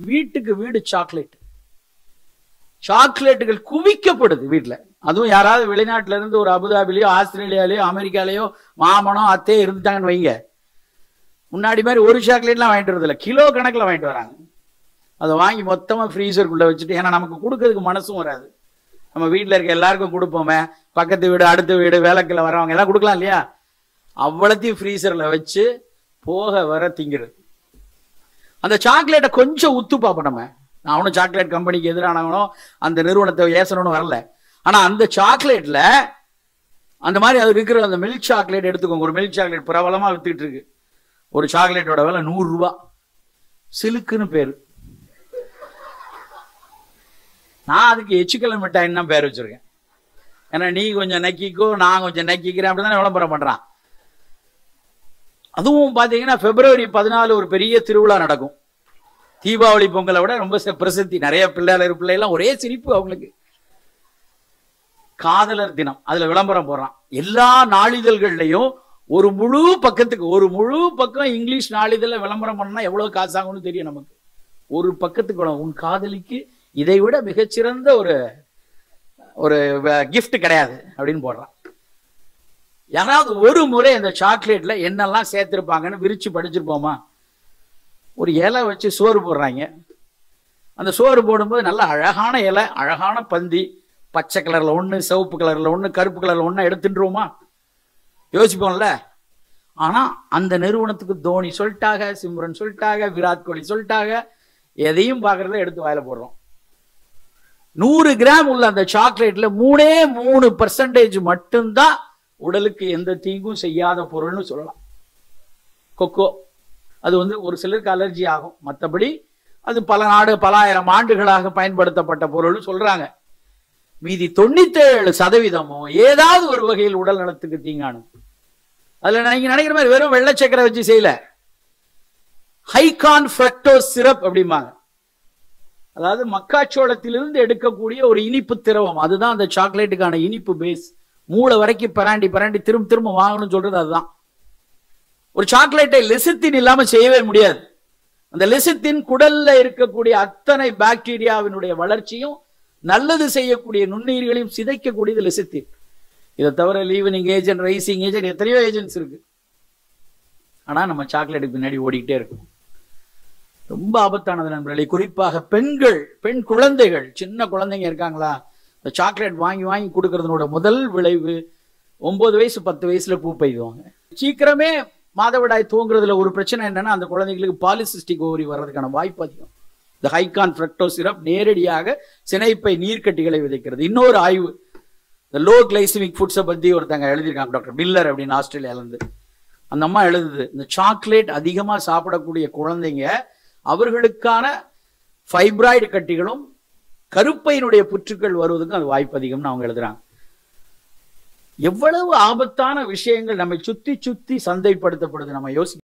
வீட்டுக்கு வீடு சாக்லேட் சாக்லேட்டுகள் குவிக்கப்படுது வீட்டுல அதுவும் யாராவது வெளிநாட்டுல இருந்து ஒரு அபுதாபிலையோ ஆஸ்திரேலியாலயோ அமெரிக்காலயோ மாமனோ அத்தையோ இருந்துட்டாங்கன்னு வைங்க முன்னாடி மாதிரி ஒரு சாக்லேட்லாம் வாங்கிட்டு வரதில்ல கிலோ கணக்குல வாங்கிட்டு வராங்க அதை வாங்கி மொத்தமா ஃப்ரீசருக்குள்ள வச்சுட்டு ஏன்னா நமக்கு கொடுக்கறதுக்கு மனசும் வராது நம்ம வீட்டில் இருக்க எல்லாருக்கும் கொடுப்போமே பக்கத்து வீடு அடுத்த வீடு வேலைக்குள்ள வரவங்க எல்லாம் கொடுக்கலாம் இல்லையா அவ்வளோத்தையும் ஃப்ரீசரில் வச்சு போக வர திங்கிறது அந்த சாக்லேட்டை கொஞ்சம் உத்து பார்ப்போம் நம்ம நான் அவனும் சாக்லேட் கம்பெனிக்கு எதிரானவனோ அந்த நிறுவனத்தை ஏசணும்னு வரல ஆனா அந்த சாக்லேட்ல அந்த மாதிரி அது இருக்கிற அந்த மில்க் சாக்லேட் எடுத்துக்கோங்க ஒரு மில்க் சாக்லேட் பிரபலமா வித்துக்கிட்டு இருக்கு ஒரு சாக்லேட்டோட விலை நூறு ரூபா சிலுக்குன்னு பேரு நான் அதுக்கு எச்சுக்கலை மிட்டாயின்னு தான் பேர் வச்சிருக்கேன் ஏன்னா நீ கொஞ்சம் நக்கிக்கோ நான் கொஞ்சம் நக்கிக்கிறேன் அப்படிதான் விளம்பரம் பண்றான் அதுவும் பாத்தீங்கன்னா பிப்ரவரி பதினாலு ஒரு பெரிய திருவிழா நடக்கும் தீபாவளி பொங்கலை விட ரொம்ப ச- பிரசித்தி நிறைய பிள்ளைகள் பிள்ளைலாம் ஒரே சிரிப்பு அவங்களுக்கு காதலர் தினம் அதுல விளம்பரம் போடுறான் எல்லா நாளிதழ்கள்லயும் ஒரு முழு பக்கத்துக்கு ஒரு முழு பக்கம் இங்கிலீஷ் நாளிதழ்ல விளம்பரம் பண்ணா எவ்வளவு காசு ஆகும்னு தெரியும் நமக்கு ஒரு பக்கத்துக்கு இவ்வளவு. உன் காதலிக்கு இதை விட மிகச்சிறந்த ஒரு ஒரு கிஃப்ட் கிடையாது அப்படின்னு போடுறான் யாராவது ஒரு முறை அந்த சாக்லேட்ல என்னெல்லாம் சேர்த்திருப்பாங்கன்னு விரிச்சு படிச்சிருப்போமா ஒரு இலை வச்சு சோறு போடுறாங்க அந்த சோறு போடும்போது நல்ல அழகான இலை அழகான பந்தி பச்சை கலர்ல ஒண்ணு சிவப்பு கலர்ல ஒண்ணு கருப்பு கலர்ல ஒண்ணு எடுத்துட்டுருவோமா யோசிப்போம்ல ஆனா அந்த நிறுவனத்துக்கு தோனி சொல்லிட்டாக சிம்ரன் சொல்லிட்டாக விராட் கோலி சொல்லிட்டாக எதையும் பார்க்கறத எடுத்து வாயில போடுறோம் நூறு கிராம் உள்ள அந்த சாக்லேட்ல மூணே மூணு பர்சன்டேஜ் மட்டும்தான் உடலுக்கு எந்த தீங்கும் செய்யாத பொருள்னு சொல்லலாம் கொக்கோ அது வந்து ஒரு சிலருக்கு அலர்ஜி ஆகும் மற்றபடி அது பல நாடு பல ஆயிரம் ஆண்டுகளாக பயன்படுத்தப்பட்ட பொருள்னு சொல்றாங்க மீதி தொண்ணூத்தேழு சதவீதமும் ஏதாவது ஒரு வகையில் உடல் நலத்துக்கு தீங்கானது அதுல நீங்க நினைக்கிற மாதிரி வெறும் வெள்ளை சக்கரை வச்சு செய்யல ஹைகான் ஃப்ரக்டோஸ் சிரப் அப்படிம்பாங்க அதாவது மக்காச்சோளத்திலிருந்து எடுக்கக்கூடிய ஒரு இனிப்பு திரவம் அதுதான் அந்த சாக்லேட்டுக்கான இனிப்பு பேஸ் மூளை வரைக்கும் பராண்டி பராண்டி திரும்ப திரும்ப வாங்கணும்னு சொல்றது அதுதான் ஒரு சாக்லேட்டை லெசித்தின் இல்லாம செய்யவே முடியாது அந்த லெசித்தின் குடல்ல இருக்கக்கூடிய அத்தனை பாக்டீரியாவினுடைய வளர்ச்சியும் நல்லது செய்யக்கூடிய நுண்ணுயிர்களையும் சிதைக்கக்கூடியது லெசித்தின் இதை தவிர லீவனிங் ஏஜென்ட் ரைசிங் ஏஜென்ட் எத்தனையோ ஏஜென்ட்ஸ் இருக்கு ஆனா நம்ம சாக்லேட்டுக்கு பின்னாடி ஓடிக்கிட்டே இருக்கும் ரொம்ப ஆபத்தானது நண்பர்களே குறிப்பாக பெண்கள் பெண் குழந்தைகள் சின்ன குழந்தைங்க இருக்காங்களா இந்த சாக்லேட் வாங்கி வாங்கி கொடுக்கறதுனோட முதல் விளைவு ஒன்பது வயசு பத்து வயசுல பூ பெய்துவாங்க சீக்கிரமே மாதவிடாய் தூங்குறதுல ஒரு பிரச்சனை என்னன்னா அந்த குழந்தைங்களுக்கு பாலிசிஸ்டிக் ஓவரி வர்றதுக்கான வாய்ப்பு அதிகம் இந்த ஹைகான் ஃப்ரக்டோ சிரப் நேரடியாக சினைப்பை நீர்க்கட்டிகளை விதைக்கிறது இன்னொரு ஆய்வு இந்த லோ கிளைசிமிக் ஃபுட்ஸை பத்தி ஒருத்தங்க எழுதியிருக்காங்க டாக்டர் பில்லர் அப்படின்னு ஆஸ்திரேலியால இருந்து அந்த அம்மா எழுதுது இந்த சாக்லேட் அதிகமா சாப்பிடக்கூடிய குழந்தைங்க அவர்களுக்கான ஃபைப்ராய்டு கட்டிகளும் கருப்பையினுடைய புற்றுக்கள் வருவதற்கும் அது வாய்ப்பு அதிகம்னு அவங்க எழுதுறாங்க எவ்வளவு ஆபத்தான விஷயங்கள் நம்மை சுத்தி சுத்தி சந்தைப்படுத்தப்படுது நம்ம யோசி